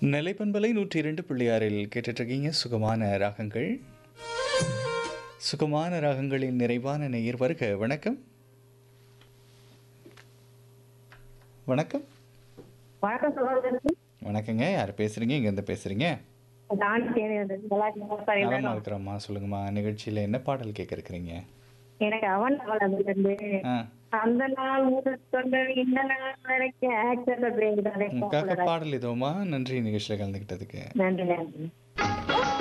நிலைப்பண்பலை நூற்றி இரண்டு புள்ளி ஆறில் கேட்டுட்ருக்கீங்க சுகமான ராகங்கள் சுகமான ராகங்களின் நிறைவான நேயர் வருக வணக்கம் வணக்கம் வணக்கம் சகோதரருக்கு வணக்கங்க யார் பேசுகிறீங்க இங்கேருந்து பேசுகிறீங்க நான் தேவையானது நல்லா இருக்கீங்களா சார் நலமா எல்லாரும்? இருக்கிறோம்மா சொல்லுங்கம்மா நிகழ்ச்சியில் என்ன பாடல் கேட்க இருக்கிறீங்க எனக்கு அவன் அவள் அதுல இருந்து ஆ அந்த நாள் முதல் கொண்டு இந்த நாள் வரைக்கும் ஆக்டர் உங்களுக்காக பாடல் இதோமா நன்றி நிகழ்ச்சியில் கலந்துக்கிட்டதுக்கு நன்றி நன்றி